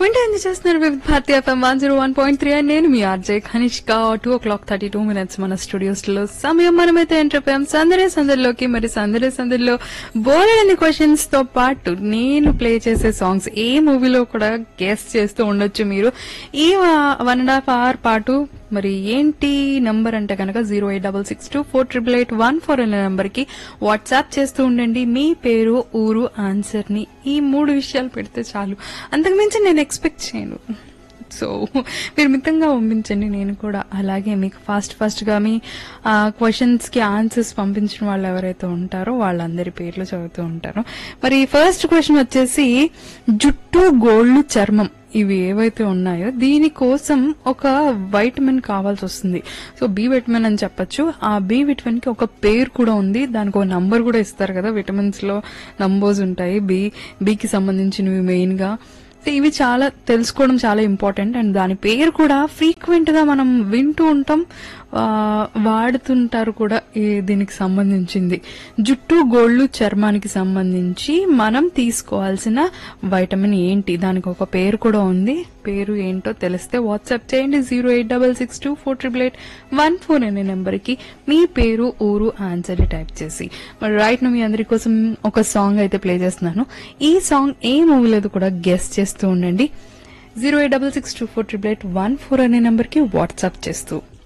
enjoy చేస్తున్నారు with Bharatiya FM one zero one point three and నేను మీ RJ Khanishka two o'clock thirty two minutes మన studios లో సమయం మనమైతే ఎంటర్ అయిపోయాం సందడే సందడిలోకి మరి సందడే సందడిలో బోలెడని క్వశ్చన్స్ తో పాటు నేను ప్లే చేసే సాంగ్స్ ఏ మూవీలో కూడా గెస్ట్ చేస్తూ ఉండొచ్చు మీరు ఈ వన్ అండ్ హాఫ్ అవర్ పాటు మరి ఏంటి నంబర్ అంటే కనుక zero eight double six two four triple eight one four అనే నంబర్ కి వాట్సాప్ చేస్తూ ఉండండి మీ పేరు ఊరు ఆన్సర్ ని ఈ మూడు విషయాలు పెడితే చాలు అంతకుమించి నేను ఎక్స్పెక్ట్ చేయను సో మీరు మితంగా పంపించండి నేను కూడా అలాగే మీకు ఫాస్ట్ ఫాస్ట్ గా మీ క్వశ్చన్స్ కి ఆన్సర్స్ పంపించిన వాళ్ళు ఎవరైతే ఉంటారో వాళ్ళందరి పేర్లు చదువుతూ ఉంటారు మరి ఫస్ట్ క్వశ్చన్ వచ్చేసి జుట్టు గోళ్ళు చర్మం ఇవి ఏవైతే ఉన్నాయో దీనికోసం ఒక వైటమిన్ కావాల్సి వస్తుంది సో బి విటమిన్ అని చెప్పొచ్చు ఆ బి విటమిన్ కి ఒక పేరు కూడా ఉంది దానికి ఒక నంబర్ కూడా ఇస్తారు కదా విటమిన్స్ లో నంబర్స్ ఉంటాయి బి బికి సంబంధించినవి మెయిన్ గా సో ఇవి చాలా తెలుసుకోవడం చాలా ఇంపార్టెంట్ అండ్ దాని పేరు కూడా ఫ్రీక్వెంట్ గా మనం వింటూ ఉంటాం ఆ, వాడుతుంటారు కూడా ఈ దీనికి సంబంధించింది జుట్టు గోళ్ళు చర్మానికి సంబంధించి మనం తీసుకోవాల్సిన వైటమిన్ ఏంటి దానికి ఒక పేరు కూడా ఉంది పేరు ఏంటో తెలిస్తే వాట్సాప్ చేయండి zero eight double six two four triple eight one four అనే నెంబర్కి మీ పేరు ఊరు ఆన్సర్ టైప్ చేసి మరి రైట్ మీ అందరి కోసం ఒక సాంగ్ అయితే ప్లే చేస్తున్నాను ఈ సాంగ్ ఏ మూవీలో కూడా గెస్ట్ చేస్తూ ఉండండి zero eight double six two four triple eight one four అనే నెంబర్కి వాట్సాప్ చేస్తూ